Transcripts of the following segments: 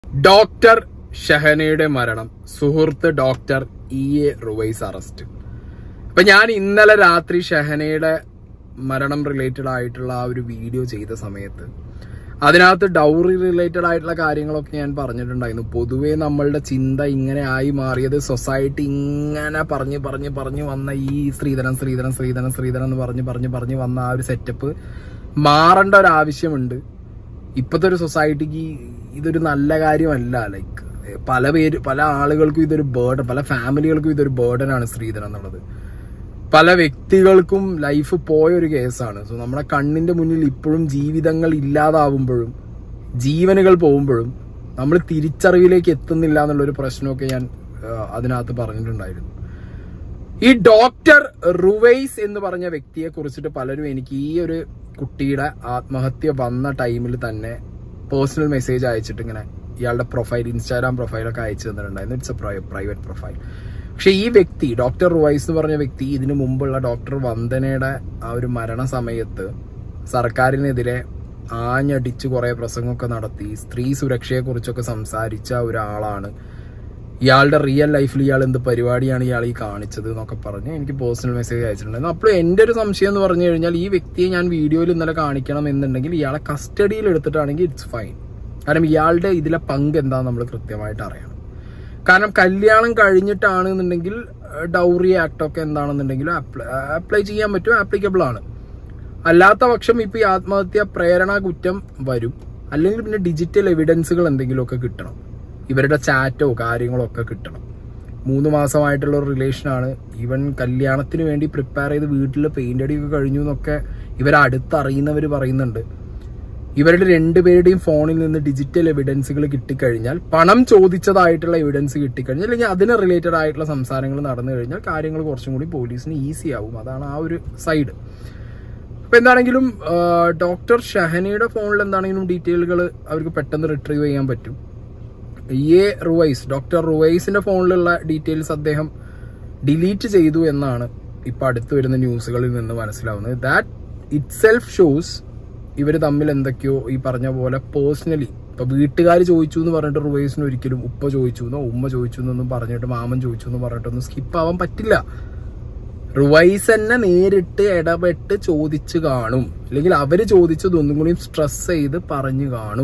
Doctor ഷഹനയുടെ മരണം സുഹൃത്ത് doctor E A Ruwais arrest അപ്പൊ ഞാൻ ഇന്നലെ രാത്രി ഷഹനയുടെ മരണം റിലേറ്റഡ് ആയിട്ടുള്ള ആ ഒരു വീഡിയോ ചെയ്ത സമയത്ത് അതിനകത്ത് ഡൗറി റിലേറ്റഡ് ആയിട്ടുള്ള കാര്യങ്ങളൊക്കെ ഞാൻ പറഞ്ഞിട്ടുണ്ടായിരുന്നു പൊതുവേ നമ്മളുടെ ചിന്ത ഇങ്ങനെ ആയി മാറിയത് സൊസൈറ്റി ഇങ്ങനെ പറഞ്ഞ് പറഞ്ഞ് പറഞ്ഞ് വന്ന ഈ സ്ത്രീധനം സ്ത്രീധനം സ്ത്രീധനം സ്ത്രീധനം എന്ന് പറഞ്ഞ് പറഞ്ഞ് പറഞ്ഞ് വന്ന ആ ഒരു സെറ്റപ്പ് മാറേണ്ട ഒരു ആവശ്യമുണ്ട് ഇപ്പോഴത്തെ ഒരു സൊസൈറ്റിക്ക് ഇതൊരു നല്ല കാര്യമല്ല ലൈക്ക് പല പേര് പല ആളുകൾക്കും ഇതൊരു ബേർഡൻ പല ഫാമിലികൾക്കും ഇതൊരു ബേർഡനാണ് സ്ത്രീധനം എന്നുള്ളത് പല വ്യക്തികൾക്കും ലൈഫ് പോയ ഒരു കേസാണ് സോ നമ്മുടെ കണ്ണിന്റെ മുന്നിൽ ഇപ്പോഴും ജീവിതങ്ങൾ ഇല്ലാതാവുമ്പോഴും ജീവനുകൾ പോകുമ്പോഴും നമ്മൾ തിരിച്ചറിവിലേക്ക് എത്തുന്നില്ല എന്നുള്ളൊരു പ്രശ്നമൊക്കെ ഞാൻ ആ, അതിനകത്ത് പറഞ്ഞിട്ടുണ്ടായിരുന്നു ഈ ഡോക്ടർ റുവൈസ് എന്ന് പറഞ്ഞ വ്യക്തിയെ കുറിച്ചിട്ട് പലരും എനിക്ക് ഈ ഒരു കുട്ടിയുടെ ആത്മഹത്യ വന്ന ടൈമിൽ തന്നെ പേഴ്സണൽ മെസ്സേജ് അയച്ചിട്ട് ഇങ്ങനെ ഇയാളുടെ പ്രൊഫൈൽ ഇൻസ്റ്റാഗ്രാം പ്രൊഫൈലൊക്കെ അയച്ചു തന്നിട്ടുണ്ടായിരുന്നു ഇറ്റ്സ് എ പ്രൈവറ്റ് പ്രൊഫൈൽ പക്ഷെ ഈ വ്യക്തി ഡോക്ടർ റുവൈസ് എന്ന് പറഞ്ഞ വ്യക്തി ഇതിനു മുമ്പുള്ള ഡോക്ടർ വന്ദനയുടെ ആ ഒരു മരണ സമയത്ത് സർക്കാരിനെതിരെ ആഞ്ഞടിച്ച് കുറെ പ്രസംഗമൊക്കെ നടത്തി സ്ത്രീ സുരക്ഷയെ കുറിച്ചൊക്കെ സംസാരിച്ച ഒരാളാണ് ഇയാളുടെ റിയൽ ലൈഫിൽ ഇയാൾ എന്ത് പരിപാടിയാണ് ഇയാൾ ഈ കാണിച്ചത് എന്നൊക്കെ പറഞ്ഞ് എനിക്ക് പേഴ്സണൽ മെസ്സേജ് അയച്ചിട്ടുണ്ടായിരുന്നു അപ്പോൾ എൻ്റെ ഒരു സംശയം എന്ന് പറഞ്ഞു കഴിഞ്ഞാൽ ഈ വ്യക്തിയെ ഞാൻ വീഡിയോയിൽ ഇന്നലെ കാണിക്കണം എന്നുണ്ടെങ്കിൽ ഇയാളെ കസ്റ്റഡിയിൽ എടുത്തിട്ടാണെങ്കിൽ ഇറ്റ്സ് ഫൈൻ കാരണം ഇയാളുടെ ഇതിലെ പങ്ക് എന്താണെന്ന് നമ്മൾ കൃത്യമായിട്ട് അറിയണം കാരണം കല്യാണം കഴിഞ്ഞിട്ടാണ് എന്നുണ്ടെങ്കിൽ ഡൗറി ആക്ട് ഒക്കെ എന്താണെന്നുണ്ടെങ്കിൽ അപ്ലൈ ചെയ്യാൻ പറ്റും ആപ്ലിക്കബിൾ ആണ് അല്ലാത്ത പക്ഷം ഇപ്പൊ ഈ ആത്മഹത്യ പ്രേരണ കുറ്റം വരും അല്ലെങ്കിൽ പിന്നെ ഡിജിറ്റൽ എവിഡൻസുകൾ എന്തെങ്കിലുമൊക്കെ കിട്ടണം ഇവരുടെ ചാറ്റോ കാര്യങ്ങളോ ഒക്കെ കിട്ടണം മൂന്ന് മാസമായിട്ടുള്ള ഒരു റിലേഷനാണ് ഈവൻ കല്യാണത്തിന് വേണ്ടി പ്രിപ്പയർ ചെയ്ത് വീട്ടിൽ പെയിന്റ് അടിയൊക്കെ കഴിഞ്ഞു എന്നൊക്കെ ഇവരെ അടുത്തറിയുന്നവർ പറയുന്നുണ്ട് ഇവരുടെ രണ്ടുപേരുടെയും ഫോണിൽ നിന്ന് ഡിജിറ്റൽ എവിഡൻസുകൾ കിട്ടിക്കഴിഞ്ഞാൽ പണം ചോദിച്ചതായിട്ടുള്ള എവിഡൻസ് കിട്ടിക്കഴിഞ്ഞാൽ അല്ലെങ്കിൽ അതിന് റിലേറ്റഡ് ആയിട്ടുള്ള സംസാരങ്ങൾ നടന്നു കഴിഞ്ഞാൽ കാര്യങ്ങൾ കുറച്ചും കൂടി പോലീസിന് ഈസി ആവും അതാണ് ആ ഒരു സൈഡ് അപ്പൊ എന്താണെങ്കിലും ആ, ഡോക്ടർ ഷഹനയുടെ ഫോണിൽ എന്താണെങ്കിലും ഡീറ്റെയിലുകൾ അവർക്ക് പെട്ടെന്ന് റിട്രീവ് ചെയ്യാൻ പറ്റും ഇ എ റുവൈസ് ഡോക്ടർ റുവൈസിന്റെ ഫോണിലുള്ള ഡീറ്റെയിൽസ് അദ്ദേഹം ഡിലീറ്റ് ചെയ്തു എന്നാണ് ഇപ്പൊ അടുത്ത് വരുന്ന ന്യൂസുകളിൽ നിന്ന് മനസ്സിലാവുന്നത് ദാറ്റ് ഇറ്റ് സെൽഫ് ഷോസ് ഇവർ തമ്മിൽ എന്തൊക്കെയോ ഈ പറഞ്ഞ പോലെ പേഴ്സണലി ഇപ്പൊ വീട്ടുകാർ ചോദിച്ചു എന്ന് പറഞ്ഞിട്ട് റുവൈസിന് ഒരിക്കലും ഉപ്പ ചോദിച്ചു എന്നോ ഉമ്മ ചോദിച്ചു എന്നൊന്നും പറഞ്ഞിട്ട് മാമൻ ചോദിച്ചു എന്ന് പറഞ്ഞിട്ടൊന്നും സ്കിപ്പ് ആവാൻ പറ്റില്ല റുവൈസ് തന്നെ നേരിട്ട് ഇടപെട്ട് ചോദിച്ചു കാണും അല്ലെങ്കിൽ അവര് ചോദിച്ചത് ഒന്നും കൂടി സ്ട്രെസ് ചെയ്ത് പറഞ്ഞു കാണും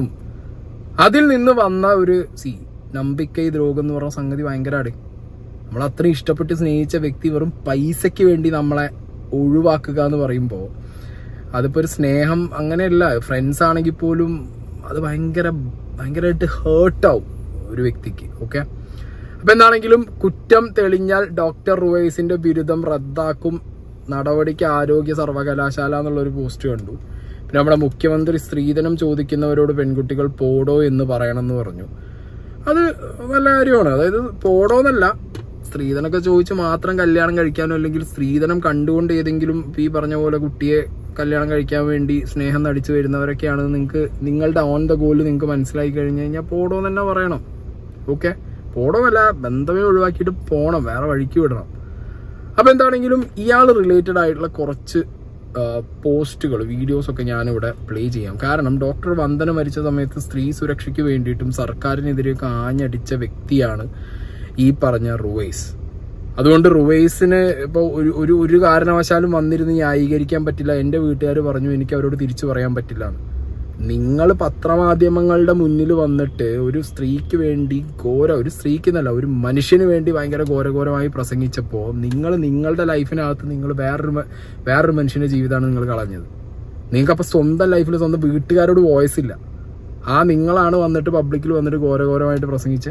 അതിൽ നിന്ന് വന്ന ഒരു സി നമ്പിക്കൈ ദ്രോഗം എന്ന് പറഞ്ഞ സംഗതി ഭയങ്കരമാണ് നമ്മൾ അത്രയും ഇഷ്ടപ്പെട്ട് സ്നേഹിച്ച വ്യക്തി വെറും പൈസയ്ക്ക് വേണ്ടി നമ്മളെ ഒഴിവാക്കുക എന്ന് പറയുമ്പോൾ അതിപ്പോ ഒരു സ്നേഹം അങ്ങനെയല്ല ഫ്രണ്ട്സ് ആണെങ്കിൽ പോലും അത് ഭയങ്കര ഭയങ്കരമായിട്ട് ഹേർട്ടാവും ഒരു വ്യക്തിക്ക് ഓക്കെ അപ്പൊ എന്താണെങ്കിലും കുറ്റം തെളിഞ്ഞാൽ ഡോക്ടർ റുവൈസിന്റെ ബിരുദം റദ്ദാക്കും നടപടിക്ക് ആരോഗ്യ സർവകലാശാല എന്നുള്ള ഒരു പോസ്റ്റ് കണ്ടു പിന്നെ നമ്മുടെ മുഖ്യമന്ത്രി സ്ത്രീധനം ചോദിക്കുന്നവരോട് പെൺകുട്ടികൾ പോടോ എന്ന് പറയണം എന്ന് പറഞ്ഞു അത് നല്ല കാര്യമാണ് അതായത് പോടോ എന്നല്ല സ്ത്രീധനമൊക്കെ ചോദിച്ച് മാത്രം കല്യാണം കഴിക്കാനോ അല്ലെങ്കിൽ സ്ത്രീധനം കണ്ടുകൊണ്ട് ഏതെങ്കിലും ഇപ്പൊ ഈ പറഞ്ഞ പോലെ കുട്ടിയെ കല്യാണം കഴിക്കാൻ വേണ്ടി സ്നേഹം നടിച്ചു വരുന്നവരൊക്കെയാണ് നിങ്ങൾക്ക് നിങ്ങളുടെ ഓൺ ദ ഗോൾ നിങ്ങൾക്ക് മനസ്സിലായി കഴിഞ്ഞു കഴിഞ്ഞാൽ പോടോ എന്ന് തന്നെ പറയണം ഓക്കെ പോടോന്നല്ല ബന്ധമേ ഒഴിവാക്കിയിട്ട് പോണം വേറെ വഴിക്ക് വിടണം അപ്പൊ എന്താണെങ്കിലും ഇയാൾ റിലേറ്റഡ് ആയിട്ടുള്ള കുറച്ച് പോസ്റ്റുകൾ വീഡിയോസ് ഒക്കെ ഞാനിവിടെ പ്ലേ ചെയ്യാം കാരണം ഡോക്ടർ വന്ദന മരിച്ച സമയത്ത് സ്ത്രീ സുരക്ഷയ്ക്ക് വേണ്ടിയിട്ടും സർക്കാരിനെതിരെയൊക്കെ ആഞ്ഞടിച്ച വ്യക്തിയാണ് ഈ പറഞ്ഞ റുവൈസ് അതുകൊണ്ട് റുവൈസിന് ഇപ്പോൾ ഒരു ഒരു ഒരു കാരണവശാലും വന്നിരുന്ന് ന്യായീകരിക്കാൻ പറ്റില്ല എൻ്റെ വീട്ടുകാർ പറഞ്ഞു എനിക്ക് അവരോട് തിരിച്ചു പറയാൻ പറ്റില്ല എന്ന്. നിങ്ങൾ പത്രമാധ്യമങ്ങളുടെ മുന്നിൽ വന്നിട്ട് ഒരു സ്ത്രീക്ക് വേണ്ടി ഘോര ഒരു സ്ത്രീക്ക് എന്നല്ല ഒരു മനുഷ്യന് വേണ്ടി ഭയങ്കര ഘോരഘോരമായി പ്രസംഗിച്ചപ്പോൾ നിങ്ങൾ നിങ്ങളുടെ ലൈഫിനകത്ത് നിങ്ങൾ വേറൊരു മ- വേറൊരു മനുഷ്യന്റെ ജീവിതമാണ് നിങ്ങൾ കളഞ്ഞത് നിങ്ങൾക്ക് അപ്പൊ സ്വന്തം ലൈഫിൽ സ്വന്തം വീട്ടുകാരോട് വോയിസ് ഇല്ല ആ നിങ്ങളാണ് വന്നിട്ട് പബ്ലിക്കിൽ വന്നിട്ട് ഘോരഘോരമായിട്ട് പ്രസംഗിച്ചേ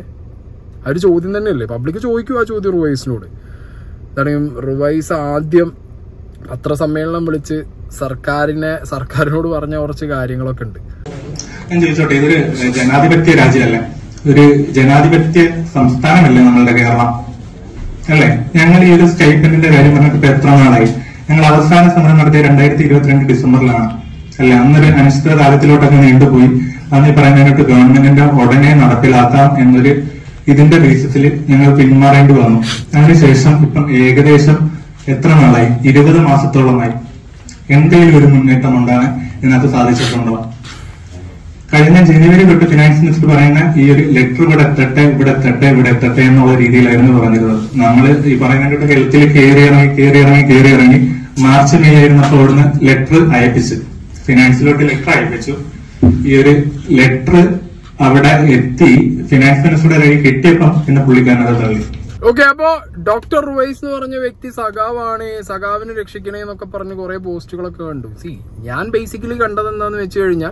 ആ ഒരു ചോദ്യം തന്നെയല്ലേ പബ്ലിക് ചോദിക്കും ആ ചോദ്യം റുവൈസിനോട് എന്താണെങ്കിൽ റുവൈസ് ആദ്യം പത്രസമ്മേളനം വിളിച്ച് സർക്കാരിനെ സർക്കാരിനോട് പറഞ്ഞ കുറച്ച് കാര്യങ്ങളൊക്കെ ഉണ്ട് ഞാൻ ചോദിച്ചോട്ടെ ഇതൊരു ജനാധിപത്യ രാജ്യമല്ല ഒരു ജനാധിപത്യ സംസ്ഥാനമല്ലേ നമ്മളുടെ കേരളം അല്ലേ ഞങ്ങൾ ഈ ഒരു സ്റ്റൈപ്പൻഡിന്റെ കാര്യം പറഞ്ഞിട്ട് ഇപ്പൊ എത്ര നാളായി ഞങ്ങൾ അവസാന സമരം നടത്തിയ രണ്ടായിരത്തി ഇരുപത്തിരണ്ട് ഡിസംബറിലാണ് അല്ലെ അന്നൊരു അനിശ്ചിത കാലത്തിലോട്ടൊക്കെ നീണ്ടുപോയി അന്ന് ഈ പറയുന്നതിനൊട്ട് ഗവൺമെന്റിന്റെ ഉടനെ നടപ്പിലാക്കാം എന്നൊരു ഇതിന്റെ ബേസിസിൽ ഞങ്ങൾ പിന്മാറേണ്ടി വന്നു അതിനുശേഷം ഇപ്പം ഏകദേശം എത്ര നാളായി ഇരുപത് മാസത്തോളമായി എന്തെങ്കിലും ഒരു മുന്നേറ്റം ഉണ്ടാകാൻ ഇതിനകത്ത് സാധിച്ചിട്ടുണ്ടോ കഴിഞ്ഞ ജനുവരി തൊട്ട് ഫിനാൻസ് മിനിസ്റ്റർ പറയുന്ന ഈ ഒരു ലെറ്റർ ഇവിടെ എത്തട്ടെ ഇവിടെ എത്തട്ടെ ഇവിടെ എത്തട്ടെ എന്നുള്ള രീതിയിലായിരുന്നു പറഞ്ഞിരുന്നത് നമ്മൾ ഈ പറയുന്ന ഹെൽത്തിൽ കയറി ഇറങ്ങി കയറി ഇറങ്ങി കയറി ഇറങ്ങി മാർച്ച് മെയ് ആയിരുന്നപ്പോൾ അവിടുന്ന് ലെറ്റർ അയപ്പിച്ചു ഫിനാൻസിലോട്ട് ലെറ്റർ അയപ്പിച്ചു ഈ ഒരു ലെറ്റർ അവിടെ എത്തി ഫിനാൻസ് മിനിസ്റ്ററുടെ കയ്യിൽ കിട്ടിയപ്പം പിന്നെ പുള്ളിക്കാരൻ അത് തള്ളി ഓക്കെ അപ്പോ ഡോക്ടർ റുവൈസ് എന്ന് പറഞ്ഞ വ്യക്തി സഖാവാണ് സഖാവിനെ രക്ഷിക്കണേ എന്നൊക്കെ പറഞ്ഞ് കുറെ പോസ്റ്റുകളൊക്കെ കണ്ടു സി ഞാൻ ബേസിക്കലി കണ്ടത് എന്താന്ന് വെച്ച് കഴിഞ്ഞാൽ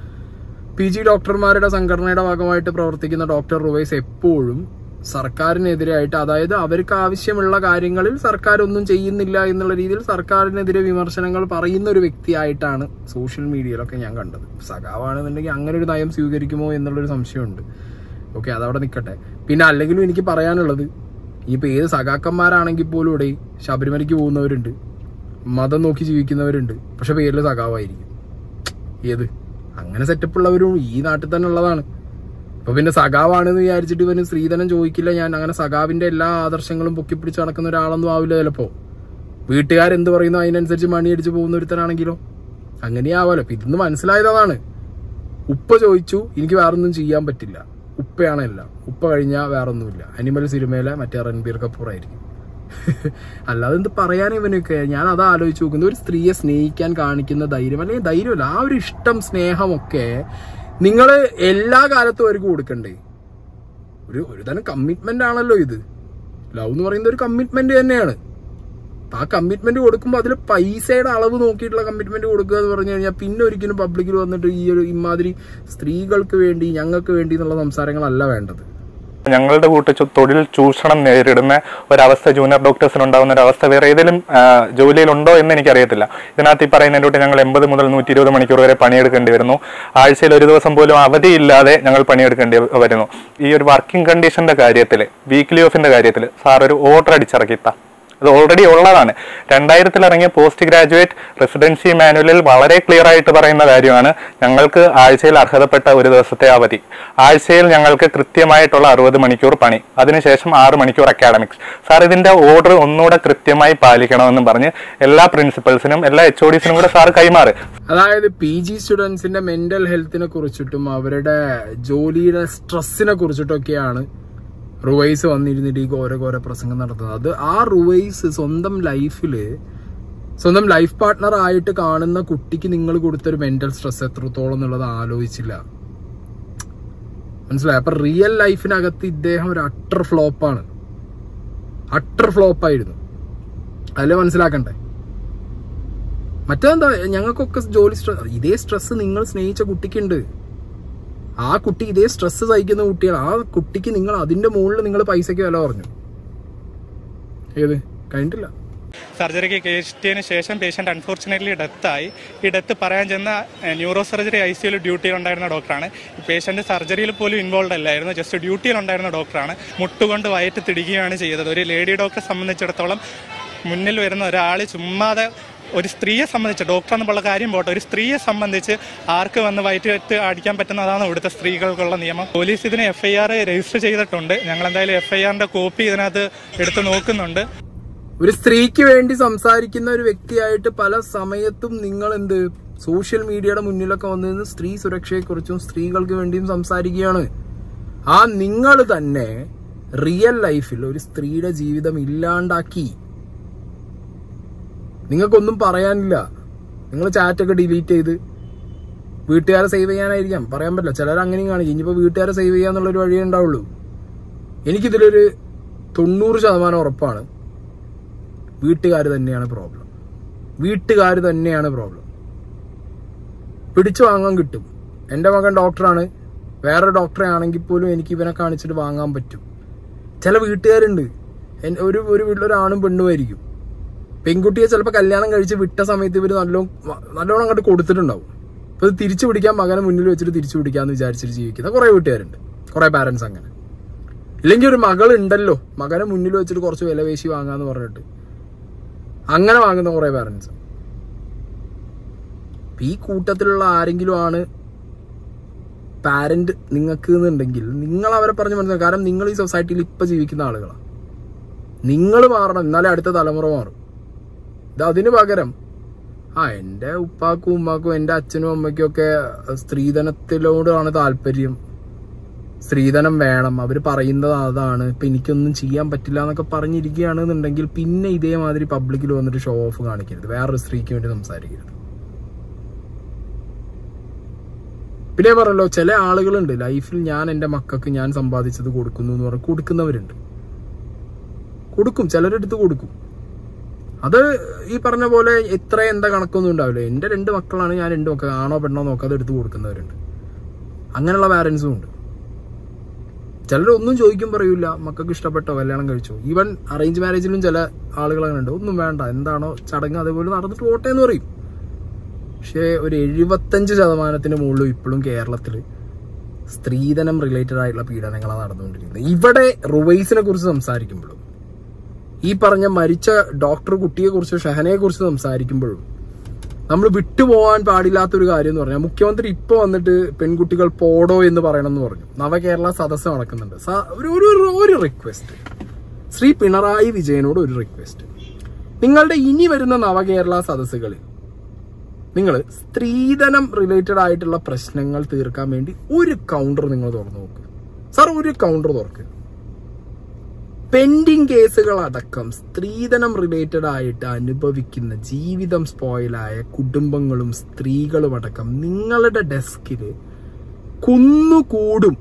പി ജി ഡോക്ടർമാരുടെ സംഘടനയുടെ ഭാഗമായിട്ട് പ്രവർത്തിക്കുന്ന ഡോക്ടർ റുവൈസ് എപ്പോഴും സർക്കാരിനെതിരായിട്ട് അതായത് അവർക്ക് ആവശ്യമുള്ള കാര്യങ്ങളിൽ സർക്കാർ ഒന്നും ചെയ്യുന്നില്ല എന്നുള്ള രീതിയിൽ സർക്കാരിനെതിരെ വിമർശനങ്ങൾ പറയുന്ന ഒരു വ്യക്തിയായിട്ടാണ് സോഷ്യൽ മീഡിയയിലൊക്കെ ഞാൻ കണ്ടത് സഖാവാണെന്നുണ്ടെങ്കിൽ അങ്ങനെ ഒരു നയം സ്വീകരിക്കുമോ എന്നുള്ളൊരു സംശയമുണ്ട് ഓക്കെ അതവിടെ നിൽക്കട്ടെ പിന്നെ അല്ലെങ്കിലും എനിക്ക് പറയാനുള്ളത് ഇനിയിപ്പോൾ ഏത് സഖാക്കന്മാരാണെങ്കിൽ പോലും ഇവിടെ ശബരിമലയ്ക്ക് പോകുന്നവരുണ്ട് മതം നോക്കി ജീവിക്കുന്നവരുണ്ട് പക്ഷെ പേരിൽ സഖാവായിരിക്കും ഏത് അങ്ങനെ സെറ്റപ്പ് ഉള്ളവരും ഈ നാട്ടിൽ തന്നെ ഉള്ളതാണ് അപ്പൊ പിന്നെ സഖാവാണെന്ന് വിചാരിച്ചിട്ട് ഇവന് സ്ത്രീധനം ചോദിക്കില്ല ഞാൻ അങ്ങനെ സഖാവിന്റെ എല്ലാ ആദർശങ്ങളും പൊക്കിപ്പിടിച്ച് നടക്കുന്ന ഒരാളൊന്നും ആവില്ല ചിലപ്പോ വീട്ടുകാരെന്ത് പറയുന്നു അതിനനുസരിച്ച് മണിയടിച്ച് പോകുന്ന ഒരുത്തനാണെങ്കിലോ അങ്ങനെയാവാലോ അപ്പൊ ഇതൊന്ന് മനസ്സിലായതാണ് ഉപ്പ ചോദിച്ചു എനിക്ക് വേറൊന്നും ചെയ്യാൻ പറ്റില്ല ഉപ്പയാണ് എല്ലാം ഉപ്പ കഴിഞ്ഞാൽ വേറൊന്നുമില്ല അനിമൽ സിനിമയിലെ മറ്റേ റൺബീർ കപൂർ ആയിരിക്കും അല്ലാതെ എന്ത് പറയാൻ ഇവനൊക്കെ ഞാൻ അത് ആലോചിച്ച് നോക്കുന്നത് ഒരു സ്ത്രീയെ സ്നേഹിക്കാൻ കാണിക്കുന്ന ധൈര്യം അല്ലെങ്കിൽ ധൈര്യമല്ല ആ ഒരു ഇഷ്ടം സ്നേഹമൊക്കെ നിങ്ങൾ എല്ലാ കാലത്തും അവർക്ക് കൊടുക്കണ്ടേ ഒരു ഒരു തരം കമ്മിറ്റ്മെന്റ് ആണല്ലോ ഇത് ലവ് എന്ന് പറയുന്നത് ഒരു കമ്മിറ്റ്മെന്റ് തന്നെയാണ് അപ്പൊ ആ കമ്മിറ്റ്മെന്റ് കൊടുക്കുമ്പോൾ അതിൽ പൈസയുടെ അളവ് നോക്കിയിട്ടുള്ള കമ്മിറ്റ്മെന്റ് കൊടുക്കുക എന്ന് പറഞ്ഞു കഴിഞ്ഞാൽ പിന്നെ ഒരിക്കലും പബ്ലിക്കിൽ വന്നിട്ട് ഈ ഒരു ഇമാതിരി സ്ത്രീകൾക്ക് വേണ്ടി ഞങ്ങൾക്ക് വേണ്ടി എന്നുള്ള സംസാരങ്ങളല്ല വേണ്ടത് ഞങ്ങളുടെ കൂട്ട് ചു- തൊഴിൽ ചൂഷണം നേരിടുന്ന ഒരവസ്ഥ ജൂനിയർ ഡോക്ടേഴ്സിന് ഉണ്ടാകുന്ന ഒരു അവസ്ഥ വേറെ ഏതെങ്കിലും ആ, ജോലിയിലുണ്ടോ എന്ന് എനിക്കറിയത്തില്ല ഇതിനകത്ത് ഈ പറയുന്നതിലൂടെ ഞങ്ങൾ എൺപത് മുതൽ നൂറ്റി ഇരുപത് മണിക്കൂർ വരെ പണിയെടുക്കേണ്ടി വരുന്നു ആഴ്ചയിൽ ഒരു ദിവസം പോലും അവധിയില്ലാതെ ഞങ്ങൾ പണിയെടുക്കേണ്ടി വരുന്നു ഈ ഒരു വർക്കിംഗ് കണ്ടീഷന്റെ കാര്യത്തിൽ വീക്ക്ലി ഓഫിന്റെ കാര്യത്തിൽ സാർ ഒരു ഓർഡർ അടിച്ചിറക്കിത്ത അത് ഓൾറെഡി ഉള്ളതാണ് രണ്ടായിരത്തിൽ ഇറങ്ങിയ പോസ്റ്റ് ഗ്രാജുവേറ്റ് റെസിഡൻസി മാനുവലിൽ വളരെ ക്ലിയർ ആയിട്ട് പറയുന്ന കാര്യമാണ് ഞങ്ങൾക്ക് ആഴ്ചയിൽ അർഹതപ്പെട്ട ഒരു ദിവസത്തെ അവധി ആഴ്ചയിൽ ഞങ്ങൾക്ക് കൃത്യമായിട്ടുള്ള അറുപത് മണിക്കൂർ പണി അതിനുശേഷം ആറ് മണിക്കൂർ അക്കാഡമിക്സ് സാർ ഇതിന്റെ ഓർഡർ ഒന്നുകൂടെ കൃത്യമായി പാലിക്കണമെന്ന് പറഞ്ഞ് എല്ലാ പ്രിൻസിപ്പൽസിനും എല്ലാ എച്ച് ഒ ഡിസിനും കൂടെ സാർ കൈമാറ് അതായത് പി ജി സ്റ്റുഡൻസിന്റെ മെന്റൽ ഹെൽത്തിനെ കുറിച്ചിട്ടും അവരുടെ ജോലിയുടെ സ്ട്രെസ്സിനെ കുറിച്ചിട്ടൊക്കെയാണ് റുവൈസ് വന്നിരുന്നിട്ട് ഈ ഘോര ഘോര പ്രസംഗം നടത്തുന്നത് അത് ആ റുവൈസ് സ്വന്തം ലൈഫില് സ്വന്തം ലൈഫ് പാർട്ട്ണർ ആയിട്ട് കാണുന്ന കുട്ടിക്ക് നിങ്ങൾ കൊടുത്തൊരു മെന്റൽ സ്ട്രെസ് എത്രത്തോളം എന്നുള്ളത് ആലോചിച്ചില്ല മനസ്സിലായി അപ്പൊ റിയൽ ലൈഫിനകത്ത് ഇദ്ദേഹം ഒരു അട്ടർ ഫ്ലോപ്പാണ് അട്ടർ ഫ്ലോപ്പായിരുന്നു അതിൽ മനസ്സിലാക്കണ്ടേ മറ്റെന്താ ഞങ്ങൾക്കൊക്കെ ജോലി സ്ട്രെസ് ഇതേ സ്ട്രെസ് നിങ്ങൾ സ്നേഹിച്ച കുട്ടിക്കുണ്ട് ആ കുട്ടി ഇതേ സ്ട്രെസ് സഹിക്കുന്ന കുട്ടിയാണ് ആ കുട്ടിക്ക് നിങ്ങൾ അതിന്റെ മുകളിൽ നിങ്ങൾ പൈസയ്ക്ക് വില പറഞ്ഞു ഏത് കഴിഞ്ഞിട്ടില്ല സർജറിക്ക് കയറ്റിയതിന് ശേഷം പേഷ്യന്റ് അൺഫോർച്ചുനേറ്റ്ലി ഡെത്തായി ഈ ഡെത്ത് പറയാൻ ചെന്ന ന്യൂറോ സർജറി ഐ സിയിൽ ഡ്യൂട്ടിയിൽ ഉണ്ടായിരുന്ന ഡോക്ടറാണ് പേഷ്യന്റ് സർജറിയിൽ പോലും ഇൻവോൾവ് അല്ലായിരുന്നു ജസ്റ്റ് ഡ്യൂട്ടിയിൽ ഉണ്ടായിരുന്ന ഡോക്ടറാണ് മുട്ടുകൊണ്ട് വയറ്റ് തിടിക്കുകയാണ് ചെയ്തത് ഒരു ലേഡി ഡോക്ടറെ സംബന്ധിച്ചിടത്തോളം മുന്നിൽ വരുന്ന ഒരാൾ ചുമ്മാതെ ഒരു സ്ത്രീയെ സംബന്ധിച്ച് ഡോക്ടർ എന്നുള്ള കാര്യം പോട്ടെ ഒരു സ്ത്രീയെ സംബന്ധിച്ച് ആർക്ക് വന്ന് വയറ്റ് അടിക്കാൻ പറ്റുന്നതാണ് ഇവിടുത്തെ സ്ത്രീകൾക്കുള്ള നിയമം പോലീസ് ഇതിന് എഫ് ഐ ആർ രജിസ്റ്റർ ചെയ്തിട്ടുണ്ട് ഞങ്ങൾ എന്തായാലും എഫ് ഐ ആറിന്റെ കോപ്പി ഇതിനകത്ത് എടുത്ത് നോക്കുന്നുണ്ട് ഒരു സ്ത്രീക്ക് വേണ്ടി സംസാരിക്കുന്ന ഒരു വ്യക്തിയായിട്ട് പല സമയത്തും നിങ്ങൾ എന്ത് സോഷ്യൽ മീഡിയയുടെ മുന്നിലൊക്കെ വന്നു നിന്ന് സ്ത്രീ സുരക്ഷയെക്കുറിച്ചും സ്ത്രീകൾക്ക് വേണ്ടിയും സംസാരിക്കുകയാണ് ആ നിങ്ങൾ തന്നെ റിയൽ ലൈഫിൽ ഒരു സ്ത്രീയുടെ ജീവിതം ഇല്ലാണ്ടാക്കി നിങ്ങൾക്കൊന്നും പറയാനില്ല നിങ്ങൾ ചാറ്റൊക്കെ ഡിലീറ്റ് ചെയ്ത് വീട്ടുകാരെ സേവ് ചെയ്യാനായിരിക്കാം പറയാൻ പറ്റില്ല ചിലർ അങ്ങനെയും കാണിക്കും ഇനിയിപ്പോൾ വീട്ടുകാരെ സേവ് ചെയ്യാന്നുള്ളൊരു വഴിയേ ഉണ്ടാവുള്ളൂ എനിക്കിതിലൊരു തൊണ്ണൂറ് ശതമാനം ഉറപ്പാണ് വീട്ടുകാർ തന്നെയാണ് പ്രോബ്ലം വീട്ടുകാർ തന്നെയാണ് പ്രോബ്ലം പിടിച്ചു വാങ്ങാൻ കിട്ടും എൻ്റെ മകൻ ഡോക്ടറാണ് വേറെ ഡോക്ടറെ ആണെങ്കിൽ പോലും എനിക്ക് ഇവനെ കാണിച്ചിട്ട് വാങ്ങാൻ പറ്റും ചില വീട്ടുകാരുണ്ട് എൻ- ഒരു ഒരു വീട്ടിലൊരാണും പെണ്ണുമായിരിക്കും പെൺകുട്ടിയെ ചിലപ്പോൾ കല്യാണം കഴിച്ച് വിട്ട സമയത്ത് ഇവർ നല്ലോണം നല്ലോണം അങ്ങോട്ട് കൊടുത്തിട്ടുണ്ടാവും അപ്പോൾ ഇത് തിരിച്ചു പിടിക്കാൻ മകനെ മുന്നിൽ വെച്ചിട്ട് തിരിച്ചു പിടിക്കാന്ന് വിചാരിച്ചിട്ട് ജീവിക്കുന്ന കുറേ വീട്ടുകാരുണ്ട് കുറേ പാരൻസ് അങ്ങനെ ഇല്ലെങ്കിൽ ഒരു മകൾ ഉണ്ടല്ലോ മകനെ മുന്നിൽ വെച്ചിട്ട് കുറച്ച് വില പേശി വാങ്ങാന്ന് പറഞ്ഞിട്ട് അങ്ങനെ വാങ്ങുന്ന കുറേ പാരൻസ് ഈ കൂട്ടത്തിലുള്ള ആരെങ്കിലും ആണ് പാരന്റ് നിങ്ങൾക്ക് എന്നുണ്ടെങ്കിൽ നിങ്ങൾ അവരെ പറഞ്ഞ് മനസ്സിലാക്കും കാരണം നിങ്ങൾ ഈ സൊസൈറ്റിയിൽ ഇപ്പൊ ജീവിക്കുന്ന ആളുകളാണ് നിങ്ങൾ മാറണം എന്നാലേ അടുത്ത തലമുറ മാറും ഇത് അതിന് പകരം ആ എന്റെ ഉപ്പാക്കും ഉമ്മാക്കും എന്റെ അച്ഛനും അമ്മയ്ക്കും ഒക്കെ സ്ത്രീധനത്തിലോടാണ് താല്പര്യം സ്ത്രീധനം വേണം അവര് പറയുന്നത് അതാണ് ഇപ്പൊ എനിക്കൊന്നും ചെയ്യാൻ പറ്റില്ല എന്നൊക്കെ പറഞ്ഞിരിക്കുകയാണെന്നുണ്ടെങ്കിൽ പിന്നെ ഇതേമാതിരി പബ്ലിക്കിൽ വന്നിട്ട് ഷോ ഓഫ് കാണിക്കരുത് വേറൊരു സ്ത്രീക്ക് വേണ്ടി സംസാരിക്കരുത് പിന്നെ പറഞ്ഞല്ലോ ചില ആളുകളുണ്ട് ലൈഫിൽ ഞാൻ എന്റെ മക്കൾക്ക് ഞാൻ സമ്പാദിച്ചത് കൊടുക്കുന്നു എന്ന് പറഞ്ഞ് കൊടുക്കുന്നവരുണ്ട് കൊടുക്കും ചിലരെടുത്ത് കൊടുക്കും അത് ഈ പറഞ്ഞ പോലെ എത്ര എന്താ കണക്കൊന്നും ഉണ്ടാവില്ല എന്റെ രണ്ട് മക്കളാണ് ഞാൻ രണ്ട് മക്കൾ ആണോ പെണ്ണോ നോക്കാതെ എടുത്ത് കൊടുക്കുന്നവരുണ്ട് അങ്ങനെയുള്ള പാരന്റ്സും ഉണ്ട് ചിലരൊന്നും ചോദിക്കും പറയൂല മക്കൾക്ക് ഇഷ്ടപ്പെട്ടോ കല്യാണം കഴിച്ചോ ഈവൻ അറേഞ്ച് മാരേജിലും ചില ആളുകൾ അങ്ങനെ ഉണ്ട് ഒന്നും വേണ്ട എന്താണോ ചടങ്ങ് അതേപോലെ നടന്നിട്ട് പോട്ടെ എന്ന് പറയും പക്ഷേ ഒരു എഴുപത്തഞ്ച് ശതമാനത്തിന് മുകളിലും ഇപ്പോഴും കേരളത്തിൽ സ്ത്രീധനം റിലേറ്റഡ് ആയിട്ടുള്ള പീഡനങ്ങളാണ് നടന്നുകൊണ്ടിരിക്കുന്നത് ഇവിടെ റുവൈസിനെ കുറിച്ച് സംസാരിക്കുമ്പോഴും ഈ പറഞ്ഞ മരിച്ച ഡോക്ടർ കുട്ടിയെ കുറിച്ച് ഷഹനയെ കുറിച്ച് സംസാരിക്കുമ്പോഴും നമ്മൾ വിട്ടുപോകാൻ പാടില്ലാത്ത ഒരു കാര്യം എന്ന് പറഞ്ഞാൽ മുഖ്യമന്ത്രി ഇപ്പൊ വന്നിട്ട് പെൺകുട്ടികൾ പോടോ എന്ന് പറയണം എന്ന് പറഞ്ഞു നവകേരള സദസ്സ് നടക്കുന്നുണ്ട് സ- ഒരു ഒരു ഒരു റിക്വസ്റ്റ് ശ്രീ പിണറായി വിജയനോട് ഒരു റിക്വസ്റ്റ് നിങ്ങളുടെ ഇനി വരുന്ന നവകേരള സദസ്സുകളിൽ നിങ്ങൾ സ്ത്രീധനം റിലേറ്റഡ് ആയിട്ടുള്ള പ്രശ്നങ്ങൾ തീർക്കാൻ വേണ്ടി ഒരു കൗണ്ടർ നിങ്ങൾ തുറന്നു നോക്ക് സാർ ഒരു കൗണ്ടർ തുറക്കുക പെൻഡിങ് കേസുകൾ അടക്കം സ്ത്രീധനം റിലേറ്റഡ് ആയിട്ട് അനുഭവിക്കുന്ന ജീവിതം സ്പോയിലായ കുടുംബങ്ങളും സ്ത്രീകളും അടക്കം നിങ്ങളുടെ ഡെസ്കിൽ കുന്നുകൂടും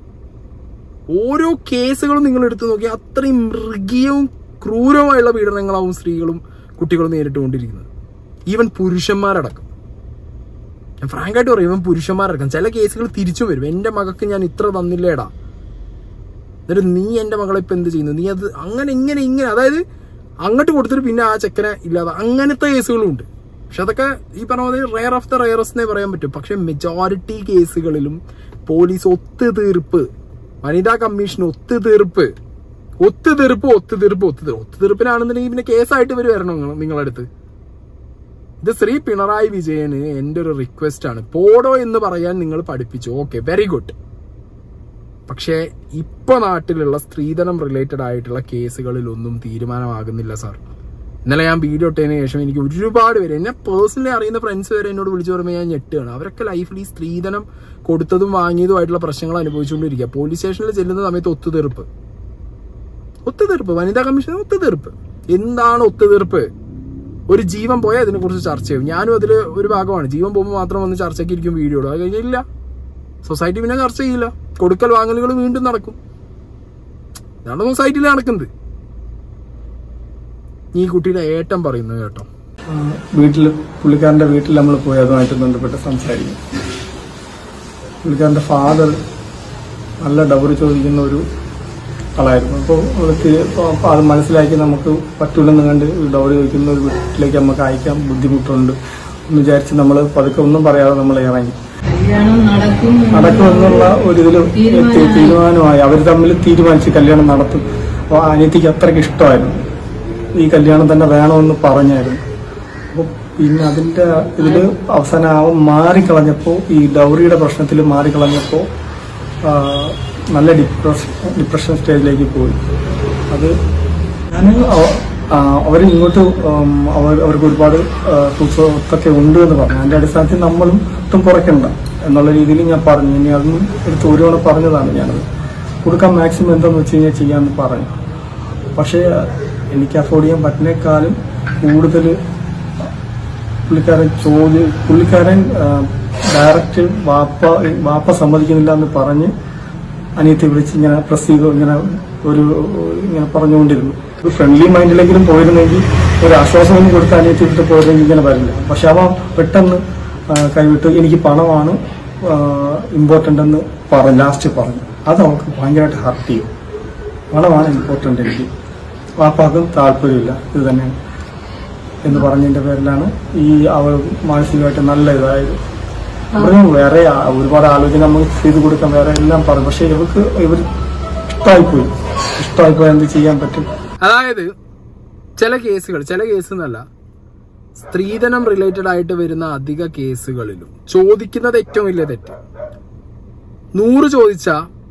ഓരോ കേസുകളും നിങ്ങൾ എടുത്തു നോക്കിയാൽ അത്രയും മൃഗീയവും ക്രൂരവുമായുള്ള പീഡനങ്ങളാവും സ്ത്രീകളും കുട്ടികളും നേരിട്ടുകൊണ്ടിരിക്കുന്നത് ഈവൻ പുരുഷന്മാരടക്കം ഞാൻ ഫ്രാങ്കായിട്ട് പറയും ഇവൻ പുരുഷന്മാരടക്കം ചില കേസുകൾ തിരിച്ചു വരും എന്റെ മകൾക്ക് ഞാൻ ഇത്ര തന്നില്ലേടാ എന്നിട്ട് നീ എന്റെ മകളെ ഇപ്പൊ എന്ത് ചെയ്യുന്നു നീ അത് അങ്ങനെ ഇങ്ങനെ ഇങ്ങനെ അതായത് അങ്ങോട്ട് കൊടുത്തിട്ട് പിന്നെ ആ ചെക്കനെ ഇല്ലാതെ അങ്ങനത്തെ കേസുകളും ഉണ്ട് പക്ഷെ അതൊക്കെ ഈ പറഞ്ഞ പോലെ റെയർ ഓഫ് ദ റെയറസ്ന്നേ പറയാൻ പറ്റും പക്ഷെ മെജോറിറ്റി കേസുകളിലും പോലീസ് ഒത്തുതീർപ്പ് വനിതാ കമ്മീഷൻ ഒത്തുതീർപ്പ് ഒത്തുതീർപ്പ് ഒത്തുതീർപ്പ് ഒത്തുതീർപ്പ് ഒത്തുതീർപ്പിനാണെന്നുണ്ടെങ്കിൽ പിന്നെ കേസായിട്ട് ഇവർ വരണം നിങ്ങൾ- നിങ്ങളടുത്ത് ഇത് ശ്രീ പിണറായി വിജയന് എന്റെ ഒരു റിക്വസ്റ്റ് ആണ് പോടോ എന്ന് പറയാൻ നിങ്ങൾ പഠിപ്പിച്ചു ഓക്കെ വെരി ഗുഡ് പക്ഷേ ഇപ്പൊ നാട്ടിലുള്ള സ്ത്രീധനം റിലേറ്റഡ് ആയിട്ടുള്ള കേസുകളിലൊന്നും തീരുമാനമാകുന്നില്ല സാർ ഇന്നലെ ഞാൻ വീഡിയോ ഇട്ടതിന് ശേഷം എനിക്ക് ഒരുപാട് പേര് എന്നെ പേഴ്സണലി അറിയുന്ന ഫ്രണ്ട്സ് വരെ എന്നോട് വിളിച്ചു പറയുമ്പോൾ ഞാൻ ഞെട്ടുകയാണ് അവരൊക്കെ ലൈഫിൽ ഈ സ്ത്രീധനം കൊടുത്തതും വാങ്ങിയതുമായിട്ടുള്ള പ്രശ്നങ്ങൾ അനുഭവിച്ചുകൊണ്ടിരിക്കുക പോലീസ് സ്റ്റേഷനിൽ ചെല്ലുന്ന സമയത്ത് ഒത്തുതീർപ്പ് ഒത്തുതീർപ്പ് വനിതാ കമ്മീഷൻ ഒത്തുതീർപ്പ് എന്താണ് ഒത്തുതീർപ്പ് ഒരു ജീവൻ പോയാൽ അതിനെ കുറിച്ച് ചർച്ച ചെയ്യും ഞാനും അതിൽ ഒരു ഭാഗമാണ് ജീവൻ പോകുമ്പോൾ മാത്രം വന്ന് ചർച്ചയ്ക്ക് ഇരിക്കും വീഡിയോ ഇടും അത് കഴിഞ്ഞില്ല സൊസൈറ്റി പിന്നെ ചർച്ച ചെയ്യില്ല കൊടുക്കൽ വാങ്ങലുകൾ വീണ്ടും നടക്കും ഇതാണ് സൊസൈറ്റിയിൽ നടക്കുന്നത് ഈ കുട്ടിയുടെ ഏട്ടം പറയുന്നത് കേട്ടോ വീട്ടിൽ പുള്ളിക്കാരന്റെ വീട്ടിൽ നമ്മൾ പോയി അതുമായിട്ട് ബന്ധപ്പെട്ട് സംസാരിക്കും പുള്ളിക്കാരന്റെ ഫാദർ നല്ല ഡൗറി ചോദിക്കുന്ന ഒരു ആളായിരുന്നു അപ്പോൾ അപ്പോൾ അത് മനസ്സിലാക്കി നമുക്ക് പറ്റൂലെന്ന് കണ്ട് ഡൗറി ചോദിക്കുന്ന ഒരു വീട്ടിലേക്ക് നമുക്ക് അയക്കാൻ ബുദ്ധിമുട്ടുണ്ട് എന്ന് വിചാരിച്ച് നമ്മൾ പതുക്കെ ഒന്നും പറയാതെ നമ്മൾ ഇറങ്ങി കല്യാണം നടക്കും നടക്കുമെന്നുള്ള ഒരു ഇതിൽ എത്തി തീരുമാനമായി അവർ തമ്മിൽ തീരുമാനിച്ച് കല്യാണം നടത്തും അപ്പോൾ അനിയത്തിക്ക് അത്രയ്ക്ക് ഇഷ്ടമായിരുന്നു ഈ കല്യാണം തന്നെ വേണമെന്ന് പറഞ്ഞായിരുന്നു അപ്പോൾ പിന്നെ അതിന്റെ ഇതിൽ അവസാനം അവൻ മാറിക്കളഞ്ഞപ്പോൾ ഈ ഡൗറിയുടെ പ്രശ്നത്തിൽ മാറിക്കളഞ്ഞപ്പോൾ ആ, നല്ല ഡിപ്രഷൻ ഡിപ്രഷൻ സ്റ്റേജിലേക്ക് പോയി അത് ഞാൻ അവർ ഇങ്ങോട്ട് ഉം, അവർ അവർക്ക് ഒരുപാട് ആ, സ്വത്തൊക്കെ ഉണ്ട് എന്ന് പറഞ്ഞു അതിന്റെ അടിസ്ഥാനത്തിൽ നമ്മളും ഒട്ടും കുറയ്ക്കണ്ട എന്നുള്ള രീതിയിൽ ഞാൻ പറഞ്ഞു ഇനി അതൊന്നും എടുത്ത് ഒരു തവണ പറഞ്ഞതാണ് ഞാനത് കൊടുക്കാൻ മാക്സിമം എന്താന്ന് വെച്ച് കഴിഞ്ഞാൽ ചെയ്യാമെന്ന് പറഞ്ഞു പക്ഷേ എനിക്ക് അഫോർഡ് ചെയ്യാൻ പറ്റുന്നേക്കാളും കൂടുതൽ പുള്ളിക്കാരൻ ചോദ്യം പുള്ളിക്കാരൻ ഡയറക്റ്റ് വാപ്പ വാപ്പ സമ്മതിക്കുന്നില്ല എന്ന് പറഞ്ഞ് അനിയത്തെ വിളിച്ച് ഇങ്ങനെ പ്രസ് ചെയ്തു ഇങ്ങനെ ഒരു ഇങ്ങനെ പറഞ്ഞുകൊണ്ടിരുന്നു ഒരു ഫ്രണ്ട്ലി മൈൻഡിലെങ്കിലും പോയിരുന്നെങ്കിൽ ഒരു ആശ്വാസമെങ്കിലും കൊടുത്ത് അനിയത്തി വിട്ട് പോയിരുന്നെങ്കിൽ ഇങ്ങനെ വരില്ല പക്ഷെ അവൻ പെട്ടെന്ന് ആ, കൈവിട്ട് എനിക്ക് പണമാണ് ഇമ്പോർട്ടൻ്റ് എന്ന് പറഞ്ഞു ലാസ്റ്റ് പറഞ്ഞു അത് അവൾക്ക് ഭയങ്കരമായിട്ട് ഹർട്ട് ചെയ്യും പണമാണ് ഇമ്പോർട്ടൻ്റ് എനിക്ക് വാപ്പാക്കും താല്പര്യമില്ല ഇത് തന്നെയാണ് എന്ന് പറഞ്ഞതിന്റെ പേരിലാണ് ഈ അവൾ മാനസികമായിട്ട് നല്ല ഇതായത് അവരും വേറെ ആ- ഒരുപാട് ആലോചന നമ്മൾ ചെയ്തു കൊടുക്കാൻ വേറെ എല്ലാം പറഞ്ഞു പക്ഷെ ഇവർക്ക് ഇവർ ഇഷ്ടമായിപ്പോയി ഇഷ്ടമായിപ്പോയി എന്ത് ചെയ്യാൻ പറ്റും അതായത് ചില കേസുകൾ ചില കേസ് എന്നല്ല സ്ത്രീധനം റിലേറ്റഡ് ആയിട്ട് വരുന്ന അധിക കേസുകളിലും ചോദിക്കുന്നത് ഏറ്റവും വലിയ തെറ്റ് നൂറ് ചോദിച്ച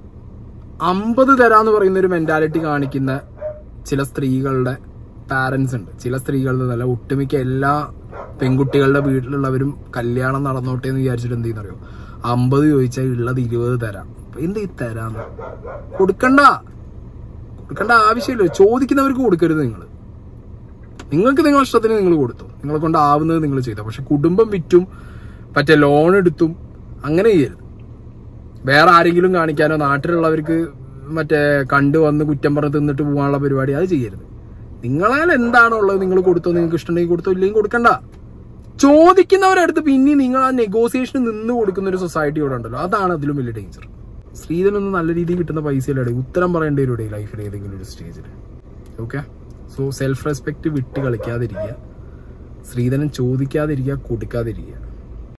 അമ്പത് തരാന്ന് പറയുന്ന ഒരു മെന്റാലിറ്റി കാണിക്കുന്ന ചില സ്ത്രീകളുടെ പാരന്റ്സ് ഉണ്ട് ചില സ്ത്രീകളുടെ നല്ല ഒട്ടുമിക്ക എല്ലാ പെൺകുട്ടികളുടെ വീട്ടിലുള്ളവരും കല്യാണം നടന്നോട്ടെ എന്ന് വിചാരിച്ചിട്ട് എന്ത് ചെയ്യുന്നറിയോ അമ്പത് ചോദിച്ചാൽ ഉള്ളത് ഇരുപത് തരാം അപ്പൊ എന്ത് ഈ തരാന്ന് കൊടുക്കണ്ട കൊടുക്കേണ്ട ആവശ്യമില്ല ചോദിക്കുന്നവർക്ക് കൊടുക്കരുത് നിങ്ങൾ നിങ്ങൾക്ക് നിങ്ങളുടെ ഇഷ്ടത്തിന് നിങ്ങൾ കൊടുത്തു നിങ്ങളെ കൊണ്ട് ആവുന്നത് നിങ്ങൾ ചെയ്തു പക്ഷെ കുടുംബം വിറ്റും മറ്റേ ലോൺ എടുത്തും അങ്ങനെ ചെയ്യരുത് വേറെ ആരെങ്കിലും കാണിക്കാനോ നാട്ടിലുള്ളവർക്ക് മറ്റേ കണ്ടു വന്ന് കുറ്റം പറഞ്ഞ് തിന്നിട്ട് പോകാനുള്ള പരിപാടി അത് ചെയ്യരുത് നിങ്ങളാൽ എന്താണോ ഉള്ളത് നിങ്ങൾ കൊടുത്തോ നിങ്ങൾക്ക് ഇഷ്ടമുണ്ടെങ്കിൽ കൊടുത്തോ ഇല്ലെങ്കിൽ കൊടുക്കണ്ട ചോദിക്കുന്നവരടുത്ത് പിന്നെ നിങ്ങൾ ആ നെഗോസിയേഷന് നിന്ന് കൊടുക്കുന്ന ഒരു സൊസൈറ്റി ഇവിടെ ഉണ്ടല്ലോ അതാണ് അതിലും വലിയ ഡേഞ്ചർ ശ്രീധനൊന്ന് നല്ല രീതിയിൽ കിട്ടുന്ന പൈസയിലൂടെ ഉത്തരം പറയേണ്ടി വരും ലൈഫിൽ ഏതെങ്കിലും ഒരു സ്റ്റേജിൽ ഓക്കെ സോ സെൽഫ് റെസ്പെക്ട് വിട്ട് കളിക്കാതിരിക്കുക ശ്രീധനം ചോദിക്കാതിരിക്കുക കൊടുക്കാതിരിക്കുക